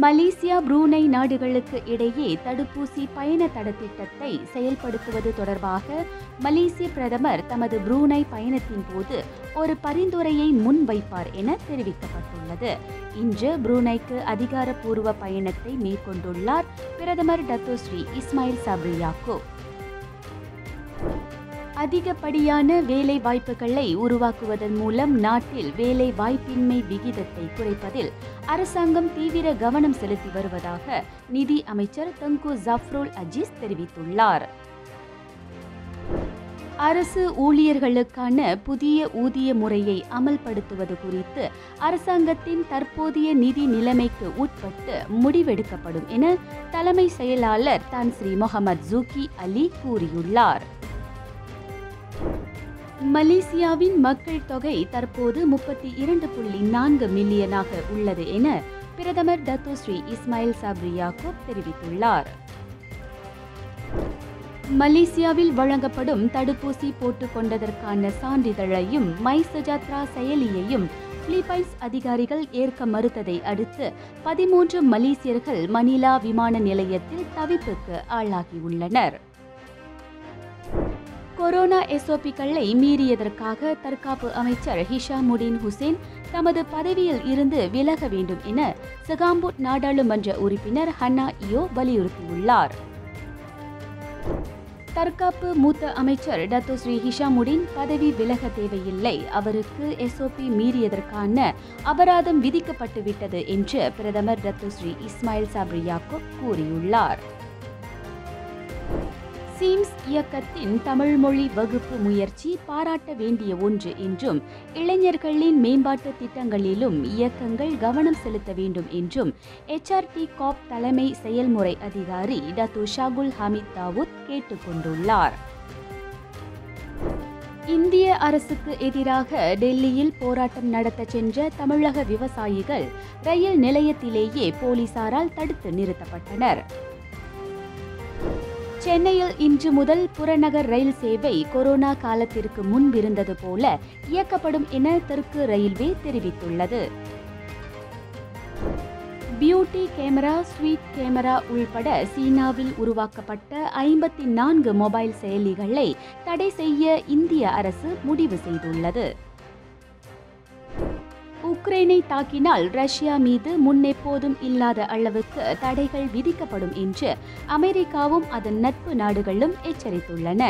Malaysia Brunei நாடுகளுக்கு இடையே தடுப்பூசி பயண தடத்திட்டத்தை செயல்படுத்துவது தொடர்பாக மலேசிய பிரதமர் தமது புரூனை பயணத்தின் போது ஒரு பரிந்துரையை முன்வைப்பார் என தெரிவிக்கப்பட்டுள்ளது இன்று புரூனைக்கு அதிகாரப்பூர்வ பயணத்தை மேற்கொண்டுள்ளார் பிரதமர் டத்தோஸ்ரீ இஸ்மாயில் சப்ரி யாக்கூப் அதிகப்படியான வேலை வாய்ப்புகளை உருவாக்குவதன் மூலம் நாட்டில் வேலை வாய்ப்பின்மை விகிதத்தை குறைப்பதில் அரசாங்கம் தீவிர கவனம் செலுத்தி வருவதாக நிதி அமைச்சர் தங்கு ஜஃப்ருல் அஜீஸ் தெரிவித்துள்ளார் அரசு ஊழியர்களுக்கான புதிய ஊதிய முறையை அமல்படுத்துவது குறித்து அரசாங்கத்தின் தற்போதைய நிதி நிலைமைக்கு உட்பட்டு முடிவெடுக்கப்படும் என தலைமை செயலாளர் தான் ஸ்ரீ முகமது ஜூகி அலி கூறியுள்ளார் மலேசியாவின் மக்கள் தொகை தற்போது முப்பத்தி இரண்டு புள்ளி நான்கு மில்லியனாக உள்ளது என பிரதமர் Dato Sri Ismail Sabri Yaakob தெரிவித்துள்ளார் மலேசியாவில் வழங்கப்படும் தடுப்பூசி போட்டுக் கொண்டதற்கான சான்றிதழையும் மை சஜாத்ரா செயலியையும் பிலிப்பைன்ஸ் அதிகாரிகள் ஏற்க மறுத்ததை அடுத்து பதிமூன்று மலேசியர்கள் மணிலா விமான நிலையத்தில் தவிப்புக்கு ஆளாகியுள்ளனர் கொரோனா எஸ்ஓபிக்களை மீறியதற்காக தற்காப்பு அமைச்சர் ஹிஷாமுடின் ஹுசேன் தமது பதவியில் இருந்து விலக வேண்டும் என சகாம்புட் நாடாளுமன்ற உறுப்பினர் ஹன்னா இயோ வலியுறுத்தியுள்ளார் தற்காப்பு மூத்த அமைச்சர் டத்தோ ஸ்ரீ ஹிஷாமுடின் பதவி விலக தேவையில்லை அவருக்கு எஸ்ஓபி மீறியதற்கான அபராதம் விதிக்கப்பட்டுவிட்டது என்று பிரதமர் Dato Sri Ismail Sabri Yaakob கூறியுள்ளார் சீம்ஸ் இயக்கத்தின் தமிழ் மொழி வகுப்பு முயற்சி பாராட்ட வேண்டிய ஒன்று என்றும் இளைஞர்களின் மேம்பாட்டு திட்டங்களிலும் இயக்கங்கள் கவனம் செலுத்த வேண்டும் என்றும் எச்ஆர்டி காப் தலைமை செயல்முறை அதிகாரி டத்து ஷாகுல் ஹமீத் தாவூத் கேட்டுக்கொண்டுள்ளார் இந்திய அரசுக்கு எதிராக டெல்லியில் போராட்டம் நடத்த சென்ற தமிழக விவசாயிகள் ரயில் நிலையத்திலேயே போலீசாரால் தடுத்து நிறுத்தப்பட்டனர் சென்னையில் இன்று முதல் புறநகர் ரயில் சேவை கொரோனா காலத்திற்கு முன்பிருந்தது போல இயக்கப்படும் என தெற்கு ரயில்வே தெரிவித்துள்ளது பியூட்டி கேமரா ஸ்வீட் கேமரா உள்பட சீனாவில் உருவாக்கப்பட்ட ஐம்பத்தி நான்கு மொபைல் செயலிகளை தடை செய்ய இந்திய அரசு முடிவு செய்துள்ளது உக்ரைனை தாக்கினால் ரஷ்யா மீது முன்னெப்போதும் இல்லாத அளவுக்கு தடைகள் விதிக்கப்படும் என்று அமெரிக்காவும் அதன் நட்பு நாடுகளும் எச்சரித்துள்ளன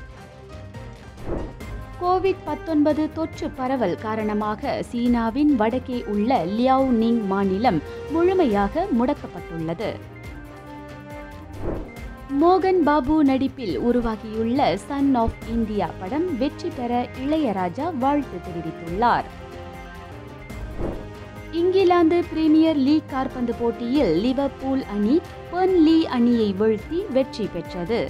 கோவிட் பத்தொன்பது தொற்று பரவல் காரணமாக சீனாவின் வடக்கே உள்ள லியாவ் நிங் மாநிலம் முழுமையாக முடக்கப்பட்டுள்ளது மோகன் பாபு நடிப்பில் உருவாகியுள்ள சன் ஆஃப் இந்தியா படம் வெற்றி பெற இளையராஜா வாழ்த்து தெரிவித்துள்ளார் இங்கிலாந்து பிரீமியர் லீக் காற்பந்து போட்டியில் லிவர்பூல் அணி பெர்ன்லி அணியை வீழ்த்தி வெற்றி பெற்றது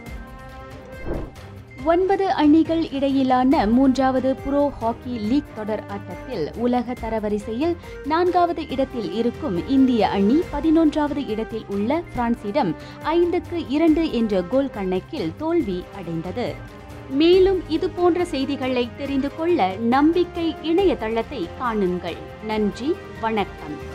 ஒன்பது அணிகள் இடையிலான மூன்றாவது புரோ ஹாக்கி லீக் தொடர் ஆட்டத்தில் உலக தரவரிசையில் நான்காவது இடத்தில் இருக்கும் இந்திய அணி பதினொன்றாவது இடத்தில் உள்ள பிரான்சிடம் ஐந்துக்கு இரண்டு என்ற கோல் கணக்கில் தோல்வி அடைந்தது மேலும் இது போன்ற செய்திகளை தெரிந்து கொள்ள நம்பிக்கை இணையதளத்தை காணுங்கள் நன்றி வணக்கம்